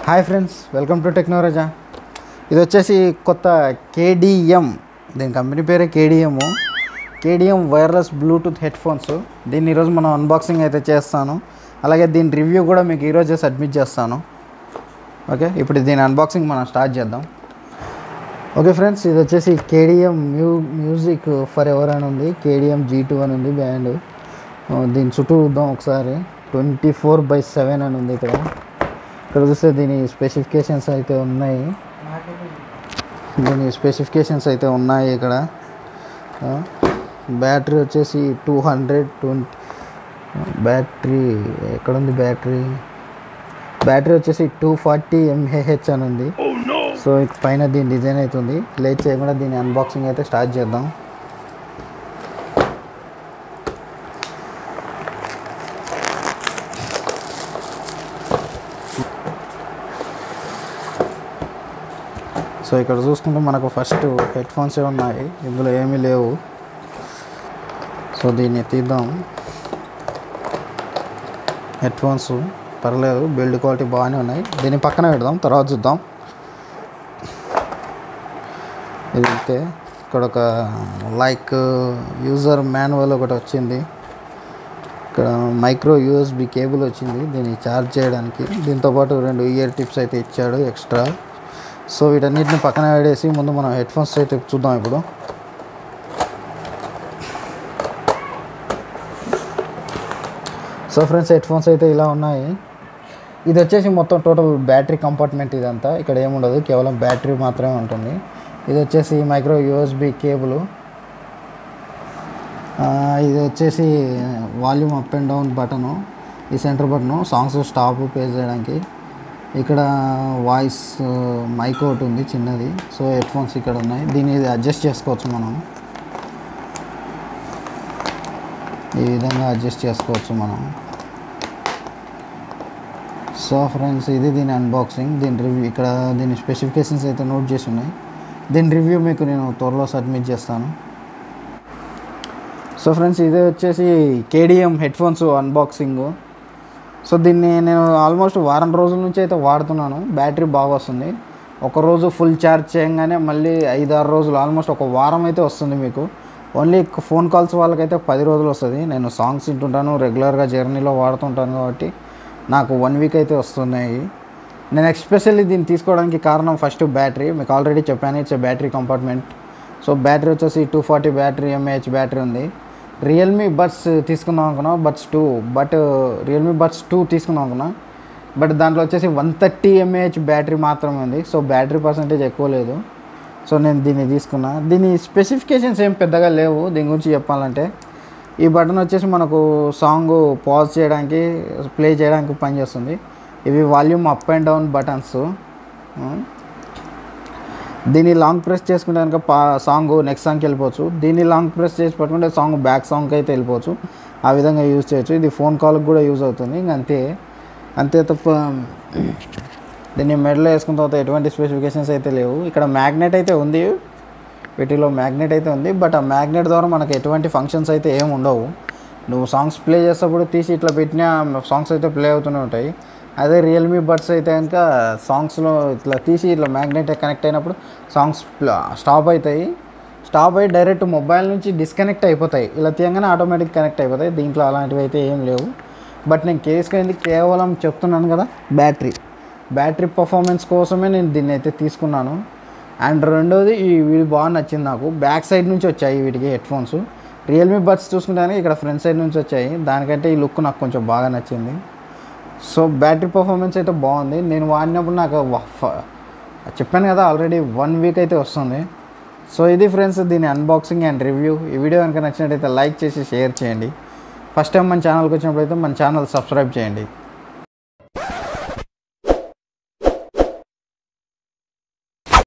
hi friends welcome to టెక్నాలజా ఇది వచ్చేసి కొత్త కేడిఎం దీని కంపెనీ పేరే KDM KDM wireless Bluetooth headphones దీన్ని ఈరోజు మనం అన్బాక్సింగ్ అయితే చేస్తాను అలాగే దీని రివ్యూ కూడా మీకు ఈరోజే సబ్మిట్ చేస్తాను ఓకే ఇప్పుడు దీని అన్బాక్సింగ్ మనం స్టార్ట్ చేద్దాం ఓకే ఫ్రెండ్స్ ఇది వచ్చేసి KDM mu music forever అని ఉంది కేడిఎం జీ టూ అని ఉంది బ్యాండ్ దీని చుట్టూ చూద్దాం ఒకసారి ట్వంటీ ఫోర్ బై సెవెన్ అని ఉంది ఇక్కడ ఇక్కడ చూస్తే దీని స్పెసిఫికేషన్స్ అయితే ఉన్నాయి దీని స్పెసిఫికేషన్స్ అయితే ఉన్నాయి ఇక్కడ బ్యాటరీ వచ్చేసి టూ హండ్రెడ్ ట్వంటీ బ్యాటరీ ఎక్కడుంది బ్యాటరీ బ్యాటరీ వచ్చేసి టూ ఫార్టీ ఎంఏహెచ్ అని ఉంది సో ఇక పైన దీని డిజైన్ అవుతుంది లేట్ చేయకుండా దీని అన్బాక్సింగ్ అయితే స్టార్ట్ చేద్దాం సో ఇక్కడ చూసుకుంటే మనకు ఫస్ట్ హెడ్ ఫోన్సే ఉన్నాయి ఇందులో ఏమీ లేవు సో దీన్ని తీద్దాం హెడ్ ఫోన్స్ పర్లేదు బిల్డ్ క్వాలిటీ బాగానే ఉన్నాయి దీన్ని పక్కన పెడదాం తర్వాత చూద్దాం ఇది అయితే ఇక్కడ ఒక లైక్ యూజర్ మాన్యువల్ ఒకటి వచ్చింది ఇక్కడ మైక్రో యూఎస్బి కేబుల్ వచ్చింది దీన్ని ఛార్జ్ చేయడానికి దీంతోపాటు రెండు ఇయర్ టిప్స్ అయితే ఇచ్చాడు ఎక్స్ట్రా సో వీటన్నిటిని పక్కన పెడేసి ముందు మనం హెడ్ ఫోన్స్ అయితే చూద్దాం ఇప్పుడు సో ఫ్రెండ్స్ హెడ్ ఫోన్స్ అయితే ఇలా ఉన్నాయి ఇది వచ్చేసి మొత్తం టోటల్ బ్యాటరీ కంపార్ట్మెంట్ ఇదంతా ఇక్కడ ఏముండదు కేవలం బ్యాటరీ మాత్రమే ఉంటుంది ఇది వచ్చేసి మైక్రో యూఎస్బి కేబుల్ ఇది వచ్చేసి volume up and down button ఈ సెంటర్ బటను సాంగ్స్ స్టాప్ పే చేయడానికి ఇక్కడ వాయిస్ మైక్ ఒకటి ఉంది చిన్నది సో హెడ్ ఫోన్స్ ఇక్కడ ఉన్నాయి దీన్ని అడ్జస్ట్ చేసుకోవచ్చు మనం ఈ విధంగా అడ్జస్ట్ చేసుకోవచ్చు మనం సో ఫ్రెండ్స్ ఇది దీని అన్బాక్సింగ్ దీని రివ్యూ ఇక్కడ దీని స్పెసిఫికేషన్స్ అయితే నోట్ చేసి ఉన్నాయి దీని రివ్యూ మీకు నేను త్వరలో సబ్మిట్ చేస్తాను సో ఫ్రెండ్స్ ఇది వచ్చేసి KDM headphones unboxing so దీన్ని నేను ఆల్మోస్ట్ వారం రోజుల నుంచి అయితే వాడుతున్నాను బ్యాటరీ బాగా వస్తుంది ఒక రోజు ఫుల్ ఛార్జ్ చేయగానే మళ్ళీ ఐదు ఆరు రోజులు ఆల్మోస్ట్ ఒక వారం అయితే వస్తుంది మీకు ఓన్లీ ఫోన్ కాల్స్ వాళ్ళకైతే పది రోజులు వస్తుంది నేను సాంగ్స్ వింటుంటాను రెగ్యులర్గా జర్నీలో వాడుతుంటాను కాబట్టి నాకు వన్ వీక్ అయితే వస్తున్నాయి నేను ఎక్స్పెషల్లీ దీన్ని తీసుకోవడానికి కారణం ఫస్ట్ బ్యాటరీ మీకు ఆల్రెడీ చెప్పాను it's battery compartment so battery వచ్చేసి two forty battery mAh battery ఉంది రియల్మీ బడ్స్ తీసుకుందాం అనుకున్నా buds two but Realme buds two తీసుకుందాం అనుకున్నా బట్ దాంట్లో వచ్చేసి వన్ థర్టీ ఎంఏహెచ్ బ్యాటరీ మాత్రమే ఉంది సో బ్యాటరీ పర్సంటేజ్ ఎక్కువ లేదు సో నేను దీన్ని తీసుకున్నా దీని స్పెసిఫికేషన్స్ ఏం పెద్దగా లేవు దీని గురించి చెప్పాలంటే ఈ బటన్ వచ్చేసి మనకు సాంగ్ పాజ్ చేయడానికి ప్లే చేయడానికి పనిచేస్తుంది ఇవి volume up and down buttons దీన్ని లాంగ్ ప్రెస్ చేసుకుంటే కనుక పా సాంగ్ నెక్స్ట్ సాంగ్కి వెళ్ళిపోవచ్చు దీన్ని లాంగ్ ప్రెస్ చేసి పట్టుకుంటే సాంగ్ బ్యాక్ సాంగ్కి అయితే వెళ్ళిపోవచ్చు ఆ విధంగా యూజ్ చేయొచ్చు ఇది ఫోన్ కాల్కి కూడా యూజ్ అవుతుంది ఇంక అంతే అంతే తప్ప దీన్ని మెడలో వేసుకున్న తర్వాత ఎటువంటి స్పెసిఫికేషన్స్ అయితే లేవు ఇక్కడ మ్యాగ్నెట్ అయితే ఉంది వీటిలో మ్యాగ్నెట్ అయితే ఉంది బట్ ఆ మ్యాగ్నెట్ ద్వారా మనకు ఎటువంటి ఫంక్షన్స్ అయితే ఏమి ఉండవు నువ్వు సాంగ్స్ ప్లే చేసేటప్పుడు తీసి ఇట్లా పెట్టినా సాంగ్స్ అయితే ప్లే అవుతూనే ఉంటాయి అదే రియల్మీ బడ్స్ అయితే కనుక సాంగ్స్లో ఇట్లా తీసి ఇట్లా మ్యాగ్నెట్ కనెక్ట్ అయినప్పుడు సాంగ్స్ స్టాప్ అవుతాయి స్టాప్ అయ్యి డైరెక్ట్ మొబైల్ నుంచి డిస్కనెక్ట్ అయిపోతాయి ఇలా తీయగానే ఆటోమేటిక్ కనెక్ట్ అయిపోతాయి దీంట్లో అలాంటివి అయితే ఏం లేవు బట్ నేను కేసుకైంది కేవలం చెప్తున్నాను కదా బ్యాటరీ బ్యాటరీ పర్ఫార్మెన్స్ కోసమే నేను దీన్ని అయితే తీసుకున్నాను అండ్ రెండోది ఈ వీడి బాగా నచ్చింది నాకు బ్యాక్ సైడ్ నుంచి వచ్చాయి వీటికి హెడ్ ఫోన్స్ రియల్మీ బడ్స్ చూసుకుంటే ఇక్కడ ఫ్రంట్ సైడ్ నుంచి వచ్చాయి దానికంటే ఈ లుక్ నాకు కొంచెం బాగా నచ్చింది సో బ్యాటరీ పర్ఫార్మెన్స్ అయితే బాగుంది నేను వాడినప్పుడు నాకు చెప్పాను కదా ఆల్రెడీ వన్ వీక్ అయితే వస్తుంది సో ఇది ఫ్రెండ్స్ దీని అన్బాక్సింగ్ అండ్ రివ్యూ ఈ వీడియో కనుక నచ్చినట్టయితే లైక్ చేసి షేర్ చేయండి ఫస్ట్ టైం మన ఛానల్కి వచ్చినప్పుడైతే మన ఛానల్ సబ్స్క్రైబ్ చేయండి